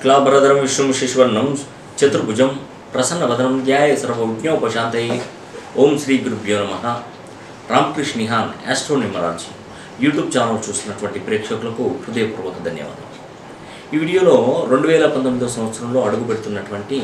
శుక్లాభరధరం విష్ణుం శిశువర్ణం చతుర్భుజం ప్రసన్నవదనం ధ్యాయ సర్వజ్ఞోపశాంతయే ఓం శ్రీ గురుభ్యో నమ Ramakrishna Nihan astro numerology YouTube channel చూస్తున్నటువంటి ప్రేక్షకులకు హృదయపూర్వక ధన్యవాదాలు ఈ వీడియోలో రెండు వేల పంతొమ్మిదో సంవత్సరంలో అడుగుపెడుతున్నటువంటి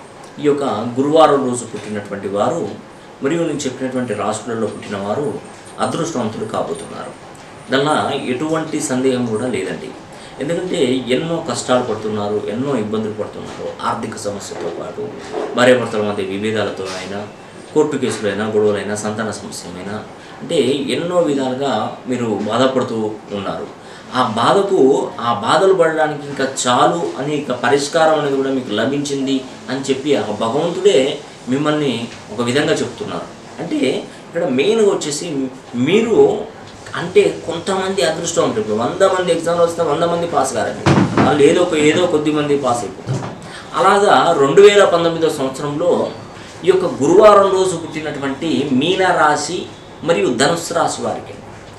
ఈ యొక్క గురువారం రోజు పుట్టినటువంటి వారు మరియు నేను చెప్పినటువంటి రాశులలో పుట్టిన వారు అదృష్టవంతులు కాబోతున్నారు దానిలో ఎటువంటి సందేహం కూడా లేదండి ఎందుకంటే ఎన్నో కష్టాలు పడుతున్నారు ఎన్నో ఇబ్బందులు పడుతున్నారు ఆర్థిక సమస్యతో పాటు భార్యాభర్తల మధ్య విభేదాలతో అయినా కోర్టు కేసులైనా గొడవలైనా సంతాన సమస్యలైనా అంటే ఎన్నో విధాలుగా మీరు బాధపడుతూ ఉన్నారు ఆ బాధకు ఆ బాధలు పడడానికి ఇంకా చాలు అని ఇక పరిష్కారం అనేది కూడా మీకు లభించింది అని చెప్పి ఆ భగవంతుడే మిమ్మల్ని ఒక విధంగా చెప్తున్నారు అంటే ఇక్కడ మెయిన్గా వచ్చేసి మీరు అంటే కొంతమంది అదృష్టం ఉంటుంది ఇప్పుడు వంద మంది ఎగ్జామ్లు వస్తే వంద మంది పాస్ కారండి వాళ్ళు ఏదో ఒక ఏదో కొద్ది మంది పాస్ అయిపోతారు అలాగా రెండు వేల పంతొమ్మిదో సంవత్సరంలో ఈ యొక్క గురువారం రోజు పుట్టినటువంటి మీన రాశి మరియు ధనుస్సు రాశి వారికి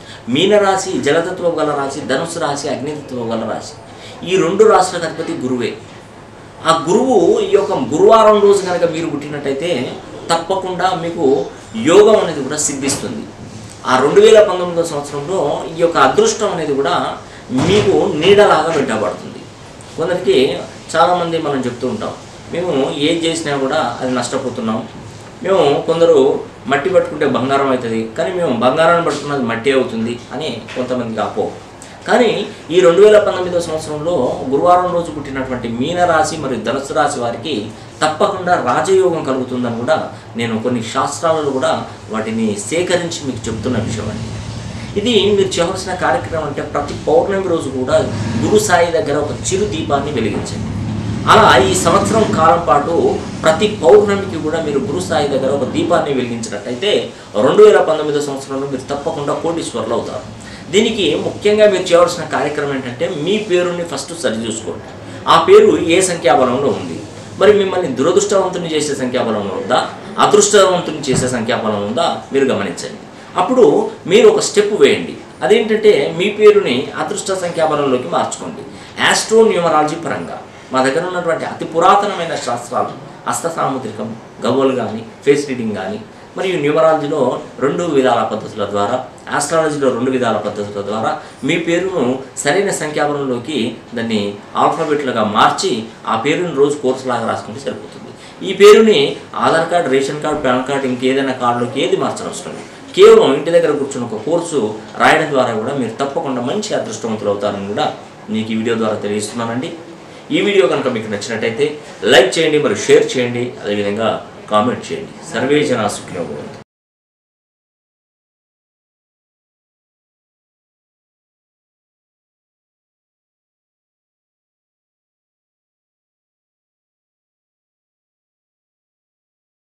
మీనరాశి జలతత్వం గల రాశి ధనుసు రాశి అగ్నితత్వం గల రాశి ఈ రెండు రాశులకు అధిపతి గురువే ఆ గురువు ఈ యొక్క గురువారం రోజు కనుక మీరు పుట్టినట్టయితే తప్పకుండా మీకు యోగం అనేది కూడా సిద్ధిస్తుంది ఆ రెండు వేల పంతొమ్మిదో సంవత్సరంలో ఈ యొక్క అదృష్టం అనేది కూడా మీకు నీడలాగా వెంటబడుతుంది కొందరికి చాలామంది మనం చెప్తూ ఉంటాం మేము ఏం చేసినా కూడా అది నష్టపోతున్నాం మేము కొందరు మట్టి పట్టుకుంటే బంగారం అవుతుంది కానీ మేము బంగారాన్ని పట్టుకున్నది మట్టి అవుతుంది అని కొంతమందికి అపో కానీ ఈ రెండు వేల పంతొమ్మిదో సంవత్సరంలో గురువారం రోజు పుట్టినటువంటి మీనరాశి మరియు ధనుసు రాశి వారికి తప్పకుండా రాజయోగం కలుగుతుందని కూడా నేను కొన్ని శాస్త్రాలలో కూడా వాటిని సేకరించి మీకు చెప్తున్న విషయం అండి ఇది మీరు చేయవలసిన కార్యక్రమం అంటే ప్రతి పౌర్ణమి రోజు కూడా గురు సాయి దగ్గర ఒక చిరు దీపాన్ని వెలిగించండి అలా ఈ సంవత్సరం కాలం పాటు ప్రతి పౌర్ణమికి కూడా మీరు గురు సాయి దగ్గర ఒక దీపాన్ని వెలిగించినట్టయితే రెండు వేల పంతొమ్మిదో సంవత్సరంలో మీరు తప్పకుండా కోటీశ్వరులు అవుతారు దీనికి ముఖ్యంగా మీరు చేయవలసిన కార్యక్రమం ఏంటంటే మీ పేరుని ఫస్ట్ సరి చూసుకోండి ఆ పేరు ఏ సంఖ్యాబలంలో ఉంది మరి మిమ్మల్ని దురదృష్టవంతుని చేసే సంఖ్యాబలంలో ఉందా అదృష్టవంతుని చేసే సంఖ్యాబలం ఉందా మీరు గమనించండి అప్పుడు మీరు ఒక స్టెప్ వేయండి అదేంటంటే మీ పేరుని అదృష్ట సంఖ్యాబలంలోకి మార్చుకోండి యాస్ట్రో న్యూమరాలజీ పరంగా మా దగ్గర ఉన్నటువంటి అతి పురాతనమైన శాస్త్రాలు హస్త సాముద్రికం గవ్వలు కానీ ఫేస్ రీడింగ్ కానీ మరియు న్యూమరాలజీలో రెండు విధాల పద్ధతుల ద్వారా ఆస్ట్రాలజీలో రెండు విధాల పద్ధతుల ద్వారా మీ పేరును సరైన సంఖ్యాబలంలోకి దాన్ని ఆల్ఫాబెట్లుగా మార్చి ఆ పేరుని రోజు కోర్సు లాగా రాసుకుంటే సరిపోతుంది ఈ పేరుని Aadhaar card ration card PAN card ఇంకేదైనా కార్డులోకి ఏది మార్చనవసరం లేదు కేవలం ఇంటి దగ్గర కూర్చుని ఒక కోర్సు రాయడం ద్వారా కూడా మీరు తప్పకుండా మంచి అదృష్టవంతులు అవుతారని కూడా మీకు ఈ వీడియో ద్వారా తెలియజేస్తున్నానండి ఈ వీడియో కనుక మీకు నచ్చినట్టయితే లైక్ చేయండి మరియు షేర్ చేయండి అదేవిధంగా కామెంట్ చేయండి సర్వే జనా సుఖినో భవంతు